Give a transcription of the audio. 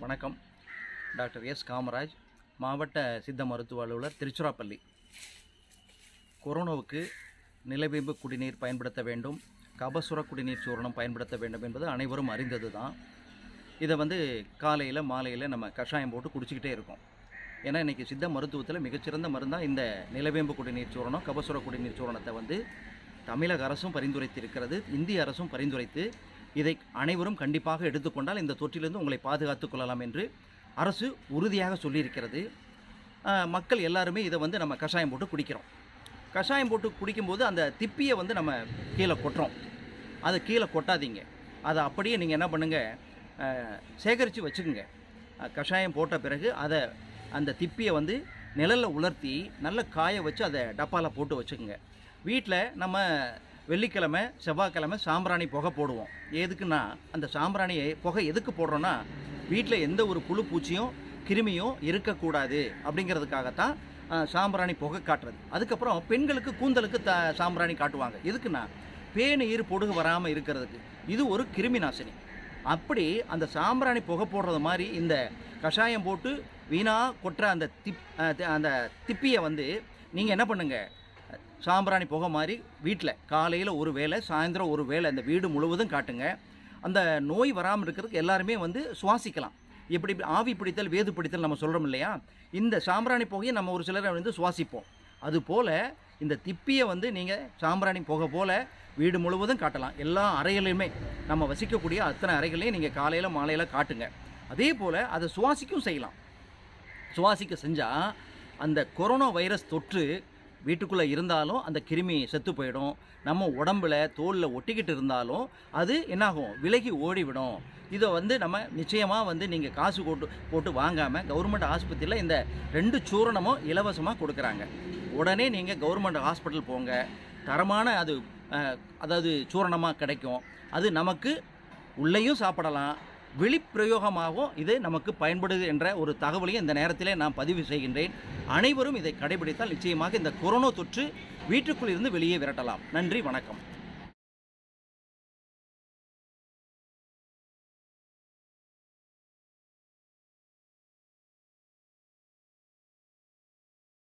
வணக்கம் doctor S Kamaraj மாவட்ட சித்த மருத்துவ அலுவலர் திருச்சிராப்பள்ளி கொரோனாவுக்கு நிலவேம்பு குடிநீர் பயன்படுத்த வேண்டும் கபசுர குடிநீர் சூரணம் பயன்படுத்த வேண்டும் என்பது அனைவரும் அறிந்தது தான் இதை வந்து காலையில் மாலையில் நம்ம கஷாயம் போட்டு குடிச்சிக்கிட்டே இருக்கோம் ஏன்னா இன்றைக்கி சித்த மருத்துவத்தில் மிகச்சிறந்த மருந்தாக இந்த நிலவேம்பு குடிநீர் சூரணம் கபசுர குடிநீர் சூரணத்தை வந்து தமிழக அரசும் பரிந்துரைத்திருக்கிறது இந்திய அரசும் பரிந்துரைத்து இதை அனைவரும் கண்டிப்பாக எடுத்துக்கொண்டால் இந்த தொற்றிலிருந்து உங்களை பாதுகாத்துக் கொள்ளலாம் என்று அரசு உறுதியாக சொல்லியிருக்கிறது ஆஹ், மக்கள் எல்லாருமே இதை வந்து நம்ம கஷாயம் போட்டு குடிக்கிறோம் கஷாயம் போட்டு குடிக்கும்போது அந்த திப்பியை வந்து நம்ம கீழே கொட்டுறோம் அதை கீழே கொட்டாதீங்க அதை அப்படியே நீங்கள் என்ன பண்ணுங்கள் சேகரித்து வச்சுக்கோங்க அஹ், கஷாயம் போட்ட பிறகு அதை அந்த திப்பியை வந்து நிழலில் உலர்த்தி நல்ல காய வச்சு அதை டப்பாவில் போட்டு வச்சுக்கோங்க வீட்டில் நம்ம வெள்ளிக்கிழமை செவ்வாய்க்கிழமை சாம்பிராணி புகை போடுவோம் எதுக்குன்னா அந்த சாம்பிராணியை புகை எதுக்கு போடுறோன்னா வீட்டில் எந்த ஒரு புழு பூச்சியும் கிருமியும் இருக்கக்கூடாது அப்படிங்கிறதுக்காகத்தான் அஹ், சாம்பிராணி புகை காட்டுறது அதுக்கப்புறம் பெண்களுக்கு கூந்தலுக்கு த சாம்பிராணி காட்டுவாங்க எதுக்குன்னா பேனீர் பொடுகு வராமல் இருக்கிறதுக்கு இது ஒரு கிருமி நாசினி அப்படி அந்த சாம்பிராணி புகை போடுறது மாதிரி இந்த கஷாயம் போட்டு வீணாக கொட்டுற அந்த திப் அஹ் தி- அந்த திப்பியை வந்து நீங்கள் என்ன பண்ணுங்க சாம்பிராணி புகை மாதிரி வீட்டில் காலையில் ஒரு வேளை சாயந்தரம் ஒரு வேளை அந்த வீடு முழுவதும் காட்டுங்க அந்த நோய் வராமல் இருக்கிறதுக்கு எல்லாருமே வந்து சுவாசிக்கலாம் எப்படி இப்படி ஆவி பிடித்தல் வேது பிடித்தல் நம்ம சொல்கிறோம் இல்லையா இந்த சாம்பிராணி புகையை நம்ம ஒரு சிலரை வந்து சுவாசிப்போம் அதுபோல் இந்த திப்பியை வந்து நீங்கள் சாம்பிராணி புகை போல் வீடு முழுவதும் காட்டலாம் எல்லா அறைகளிலுமே நம்ம வசிக்கக்கூடிய அத்தனை அறைகளையும் நீங்கள் காலையில் மாலையில் காட்டுங்க அதே போல் அதை சுவாசிக்கும் செய்யலாம் சுவாசிக்க செஞ்சால் அந்த கொரோனா வைரஸ் தொற்று வீட்டுக்குள்ளே இருந்தாலும் அந்த கிருமி செத்து போயிடும் நம்ம உடம்புல தோலில் ஒட்டிக்கிட்டு இருந்தாலும் அது என்னாகும் விலகி ஓடிவிடும் இதை வந்து நம்ம நிச்சயமாக வந்து நீங்கள் காசு போட்டு போட்டு வாங்காமல் கவர்மெண்ட் ஆஸ்பத்திரியில் இந்த ரெண்டு சூரணமும் இலவசமாக கொடுக்குறாங்க உடனே நீங்கள் கவர்மெண்ட் ஹாஸ்பிட்டல் போங்க தரமான அது அஹ், அதாவது சூரணமாக கிடைக்கும் அது நமக்கு உள்ளேயும் சாப்பிடலாம் வெளிப்பிரயோகமாகவும் இது நமக்கு பயன்படுது என்ற ஒரு தகவலையும் இந்த நேரத்திலே நான் பதிவு செய்கின்றேன் அனைவரும் இதை கடைபிடித்தால் நிச்சயமாக இந்த கொரோனா தொற்று வீட்டுக்குள் இருந்து வெளியே விரட்டலாம் நன்றி வணக்கம்